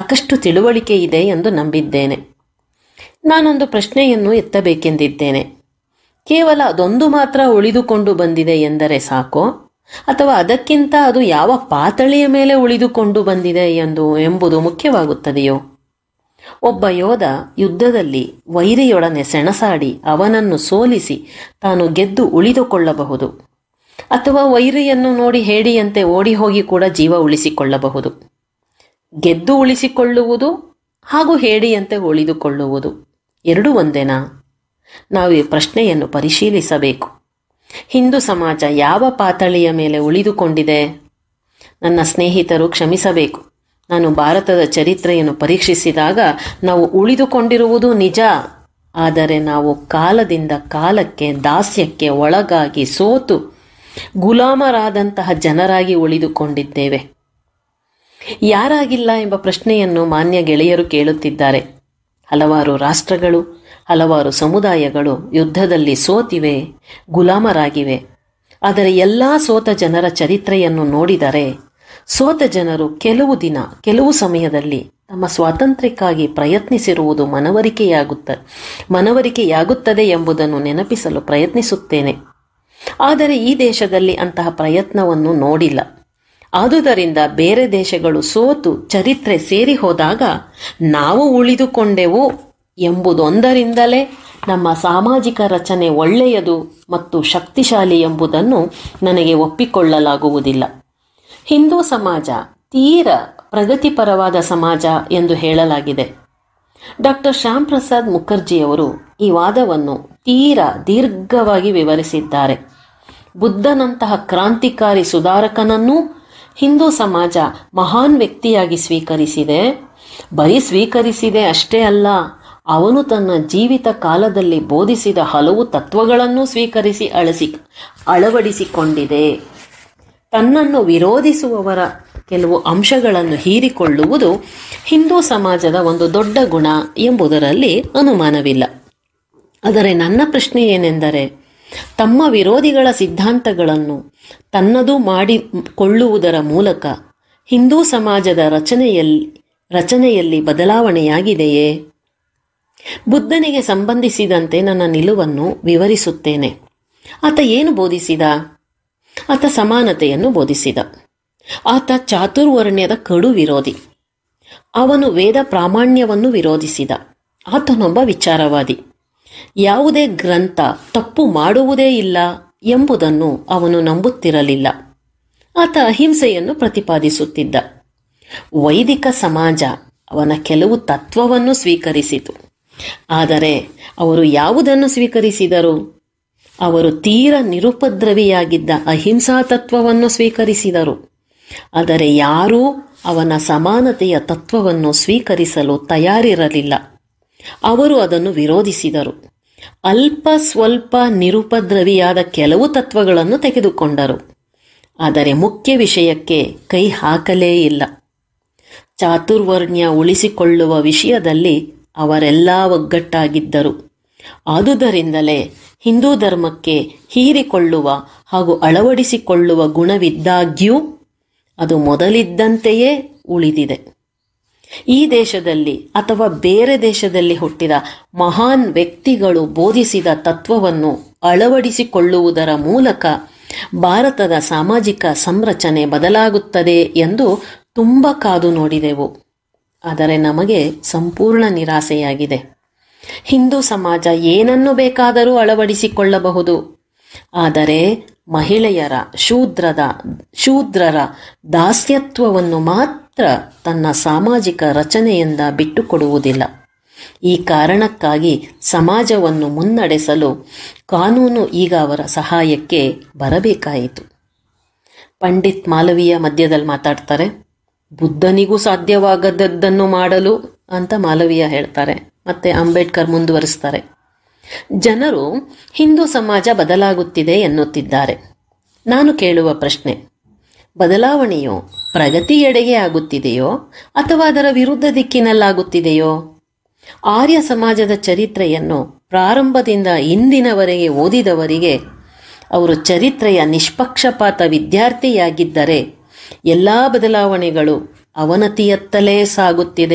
ಸಾಕಷ್ಟು ತಿಳುವಳಿಕೆ ಇದೆ ಎಂದು ನಂಬಿದ್ದೇನೆ ನಾನೊಂದು ಪ್ರಶ್ನೆಯನ್ನು ಎತ್ತಬೇಕೆಂದಿದ್ದೇನೆ ಕೇವಲ ಅದೊಂದು ಮಾತ್ರ ಉಳಿದುಕೊಂಡು ಬಂದಿದೆ ಎಂದರೆ ಸಾಕೋ ಅಥವಾ ಅದಕ್ಕಿಂತ ಅದು ಯಾವ ಪಾತಳಿಯ ಮೇಲೆ ಉಳಿದುಕೊಂಡು ಬಂದಿದೆ ಎಂದು ಎಂಬುದು ಮುಖ್ಯವಾಗುತ್ತದೆಯೋ ಒಬ್ಬ ಯೋಧ ಯುದ್ಧದಲ್ಲಿ ವೈರಿಯೊಡನೆ ಸೆಣಸಾಡಿ ಅವನನ್ನು ಸೋಲಿಸಿ ತಾನು ಗೆದ್ದು ಉಳಿದುಕೊಳ್ಳಬಹುದು ಅಥವಾ ವೈರಿಯನ್ನು ನೋಡಿ ಹೇಡಿಯಂತೆ ಓಡಿ ಹೋಗಿ ಕೂಡ ಜೀವ ಉಳಿಸಿಕೊಳ್ಳಬಹುದು ಗೆದ್ದು ಉಳಿಸಿಕೊಳ್ಳುವುದು ಹಾಗೂ ಹೇಡಿಯಂತೆ ಉಳಿದುಕೊಳ್ಳುವುದು ಎರಡೂ ಒಂದೇನಾ ನಾವು ಈ ಪ್ರಶ್ನೆಯನ್ನು ಪರಿಶೀಲಿಸಬೇಕು ಹಿಂದೂ ಸಮಾಜ ಯಾವ ಪಾತಳಿಯ ಮೇಲೆ ಉಳಿದುಕೊಂಡಿದೆ ನನ್ನ ಸ್ನೇಹಿತರು ಕ್ಷಮಿಸಬೇಕು ನಾನು ಭಾರತದ ಚರಿತ್ರೆಯನ್ನು ಪರೀಕ್ಷಿಸಿದಾಗ ನಾವು ಉಳಿದುಕೊಂಡಿರುವುದು ನಿಜ ಆದರೆ ನಾವು ಕಾಲದಿಂದ ಕಾಲಕ್ಕೆ ದಾಸ್ಯಕ್ಕೆ ಒಳಗಾಗಿ ಸೋತು ಗುಲಾಮರಾದಂತಹ ಜನರಾಗಿ ಉಳಿದುಕೊಂಡಿದ್ದೇವೆ ಯಾರಾಗಿಲ್ಲ ಎಂಬ ಪ್ರಶ್ನೆಯನ್ನು ಮಾನ್ಯ ಗೆಳೆಯರು ಕೇಳುತ್ತಿದ್ದಾರೆ ಹಲವಾರು ರಾಷ್ಟ್ರಗಳು ಹಲವಾರು ಸಮುದಾಯಗಳು ಯುದ್ಧದಲ್ಲಿ ಸೋತಿವೆ ಗುಲಾಮರಾಗಿವೆ ಆದರೆ ಎಲ್ಲ ಸೋತ ಜನರ ಚರಿತ್ರೆಯನ್ನು ನೋಡಿದರೆ ಸೋತ ಜನರು ಕೆಲವು ದಿನ ಕೆಲವು ಸಮಯದಲ್ಲಿ ತಮ್ಮ ಸ್ವಾತಂತ್ರ್ಯಕ್ಕಾಗಿ ಪ್ರಯತ್ನಿಸಿರುವುದು ಮನವರಿಕೆಯಾಗುತ್ತ ಮನವರಿಕೆಯಾಗುತ್ತದೆ ಎಂಬುದನ್ನು ನೆನಪಿಸಲು ಪ್ರಯತ್ನಿಸುತ್ತೇನೆ ಆದರೆ ಈ ದೇಶದಲ್ಲಿ ಅಂತಹ ಪ್ರಯತ್ನವನ್ನು ನೋಡಿಲ್ಲ ಆದುದರಿಂದ ಬೇರೆ ದೇಶಗಳು ಸೋತು ಚರಿತ್ರೆ ಸೇರಿ ಹೋದಾಗ ನಾವು ಉಳಿದುಕೊಂಡೆವು ಎಂಬುದೊಂದರಿಂದಲೇ ನಮ್ಮ ಸಾಮಾಜಿಕ ರಚನೆ ಒಳ್ಳೆಯದು ಮತ್ತು ಶಕ್ತಿಶಾಲಿ ಎಂಬುದನ್ನು ನನಗೆ ಒಪ್ಪಿಕೊಳ್ಳಲಾಗುವುದಿಲ್ಲ ಹಿಂದೂ ಸಮಾಜ ತೀರ ಪ್ರಗತಿಪರವಾದ ಸಮಾಜ ಎಂದು ಹೇಳಲಾಗಿದೆ ಡಾಕ್ಟರ್ ಶ್ಯಾಮ್ ಪ್ರಸಾದ್ ಮುಖರ್ಜಿಯವರು ಈ ವಾದವನ್ನು ತೀರ ದೀರ್ಘವಾಗಿ ವಿವರಿಸಿದ್ದಾರೆ ಬುದ್ಧನಂತಹ ಕ್ರಾಂತಿಕಾರಿ ಸುಧಾರಕನನ್ನೂ ಹಿಂದೂ ಸಮಾಜ ಮಹಾನ್ ವ್ಯಕ್ತಿಯಾಗಿ ಸ್ವೀಕರಿಸಿದೆ ಬರೀ ಸ್ವೀಕರಿಸಿದೆ ಅಷ್ಟೇ ಅಲ್ಲ ಅವನು ತನ್ನ ಜೀವಿತ ಕಾಲದಲ್ಲಿ ಬೋಧಿಸಿದ ಹಲವು ತತ್ವಗಳನ್ನು ಸ್ವೀಕರಿಸಿ ಅಳಸಿ ಅಳವಡಿಸಿಕೊಂಡಿದೆ ತನ್ನನ್ನು ವಿರೋಧಿಸುವವರ ಕೆಲವು ಅಂಶಗಳನ್ನು ಹೀರಿಕೊಳ್ಳುವುದು ಹಿಂದೂ ಸಮಾಜದ ಒಂದು ದೊಡ್ಡ ಗುಣ ಎಂಬುದರಲ್ಲಿ ಅನುಮಾನವಿಲ್ಲ ಆದರೆ ನನ್ನ ಪ್ರಶ್ನೆ ಏನೆಂದರೆ ತಮ್ಮ ವಿರೋಧಿಗಳ ಸಿದ್ಧಾಂತಗಳನ್ನು ತನ್ನದು ಮಾಡಿಕೊಳ್ಳುವುದರ ಮೂಲಕ ಹಿಂದೂ ಸಮಾಜದ ರಚನೆಯಲ್ಲಿ ರಚನೆಯಲ್ಲಿ ಬದಲಾವಣೆಯಾಗಿದೆಯೇ ಬುದ್ಧನಿಗೆ ಸಂಬಂಧಿಸಿದಂತೆ ನನ್ನ ನಿಲುವನ್ನು ವಿವರಿಸುತ್ತೇನೆ ಆತ ಏನು ಬೋಧಿಸಿದ ಆತ ಸಮಾನತೆಯನ್ನು ಬೋಧಿಸಿದ ಆತ ಚಾತುರ್ವರ್ಣ್ಯದ ಕಡು ವಿರೋಧಿ ಅವನು ವೇದ ಪ್ರಾಮಾಣ್ಯವನ್ನು ವಿರೋಧಿಸಿದ ಆತನೊಬ್ಬ ವಿಚಾರವಾದಿ ಯಾವುದೇ ಗ್ರಂಥ ತಪ್ಪು ಮಾಡುವುದೇ ಇಲ್ಲ ಎಂಬುದನ್ನು ಅವನು ನಂಬುತ್ತಿರಲಿಲ್ಲ ಆತ ಅಹಿಂಸೆಯನ್ನು ಪ್ರತಿಪಾದಿಸುತ್ತಿದ್ದ ವೈದಿಕ ಸಮಾಜ ಅವನ ಕೆಲವು ತತ್ವವನ್ನು ಸ್ವೀಕರಿಸಿತು ಆದರೆ ಅವರು ಯಾವುದನ್ನು ಸ್ವೀಕರಿಸಿದರು ಅವರು ತೀರ ನಿರುಪದ್ರವಿಯಾಗಿದ್ದ ಅಹಿಂಸಾ ತತ್ವವನ್ನು ಸ್ವೀಕರಿಸಿದರು ಆದರೆ ಯಾರೂ ಅವನ ಸಮಾನತೆಯ ತತ್ವವನ್ನು ಸ್ವೀಕರಿಸಲು ತಯಾರಿರಲಿಲ್ಲ ಅವರು ಅದನ್ನು ವಿರೋಧಿಸಿದರು ಅಲ್ಪ ಸ್ವಲ್ಪ ನಿರುಪದ್ರವಿಯಾದ ಕೆಲವು ತತ್ವಗಳನ್ನು ತೆಗೆದುಕೊಂಡರು ಆದರೆ ಮುಖ್ಯ ವಿಷಯಕ್ಕೆ ಕೈ ಹಾಕಲೇ ಇಲ್ಲ ಚಾತುರ್ವರ್ಣ್ಯ ಉಳಿಸಿಕೊಳ್ಳುವ ವಿಷಯದಲ್ಲಿ ಅವರೆಲ್ಲ ಒಗ್ಗಟ್ಟಾಗಿದ್ದರು ಆದುದರಿಂದಲೇ ಹಿಂದೂ ಧರ್ಮಕ್ಕೆ ಹೀರಿಕೊಳ್ಳುವ ಹಾಗೂ ಅಳವಡಿಸಿಕೊಳ್ಳುವ ಗುಣವಿದ್ದಾಗ್ಯೂ ಅದು ಮೊದಲಿದ್ದಂತೆಯೇ ಉಳಿದಿದೆ ಈ ದೇಶದಲ್ಲಿ ಅಥವಾ ಬೇರೆ ದೇಶದಲ್ಲಿ ಹುಟ್ಟಿದ ಮಹಾನ್ ವ್ಯಕ್ತಿಗಳು ಬೋಧಿಸಿದ ತತ್ವವನ್ನು ಅಳವಡಿಸಿಕೊಳ್ಳುವುದರ ಮೂಲಕ ಭಾರತದ ಸಾಮಾಜಿಕ ಸಂರಚನೆ ಬದಲಾಗುತ್ತದೆ ಎಂದು ತುಂಬ ಕಾದು ನೋಡಿದೆವು ಆದರೆ ನಮಗೆ ಸಂಪೂರ್ಣ ನಿರಾಸೆಯಾಗಿದೆ ಹಿಂದೂ ಸಮಾಜ ಏನನ್ನು ಬೇಕಾದರೂ ಅಳವಡಿಸಿಕೊಳ್ಳಬಹುದು ಆದರೆ ಮಹಿಳೆಯರ ಶೂದ್ರದ ಶೂದ್ರರ ದಾಸ್ಯತ್ವವನ್ನು ಮಾತ್ರ ತನ್ನ ಸಾಮಾಜಿಕ ರಚನೆಯಿಂದ ಬಿಟ್ಟುಕೊಡುವುದಿಲ್ಲ ಈ ಕಾರಣಕ್ಕಾಗಿ ಸಮಾಜವನ್ನು ಮುನ್ನಡೆಸಲು ಕಾನೂನು ಈಗ ಅವರ ಸಹಾಯಕ್ಕೆ ಬರಬೇಕಾಯಿತು ಪಂಡಿತ್ ಮಾಲವೀಯ ಮಧ್ಯದಲ್ಲಿ ಮಾತಾಡ್ತಾರೆ ಬುದ್ಧನಿಗೂ ಸಾಧ್ಯವಾಗದದ್ದನ್ನು ಮಾಡಲು ಅಂತ ಮಾಲವೀಯ ಹೇಳ್ತಾರೆ ಮತ್ತೆ ಅಂಬೇಡ್ಕರ್ ಮುಂದುವರಿಸ್ತಾರೆ ಜನರು ಹಿಂದೂ ಸಮಾಜ ಬದಲಾಗುತ್ತಿದೆ ಎನ್ನುತ್ತಿದ್ದಾರೆ ನಾನು ಕೇಳುವ ಪ್ರಶ್ನೆ ಬದಲಾವಣೆಯು ಪ್ರಗತಿಯೆಡೆಗೆ ಆಗುತ್ತಿದೆಯೋ ಅಥವಾ ಅದರ ವಿರುದ್ಧ ದಿಕ್ಕಿನಲ್ಲಾಗುತ್ತಿದೆಯೋ ಆರ್ಯ ಸಮಾಜದ ಚರಿತ್ರೆಯನ್ನು ಪ್ರಾರಂಭದಿಂದ ಇಂದಿನವರೆಗೆ ಓದಿದವರಿಗೆ ಅವರು ಚರಿತ್ರೆಯ ನಿಷ್ಪಕ್ಷಪಾತ ವಿದ್ಯಾರ್ಥಿಯಾಗಿದ್ದರೆ ಎಲ್ಲ ಬದಲಾವಣೆಗಳು ಅವನತಿಯತ್ತಲೇ ಸಾಗುತ್ತಿದೆ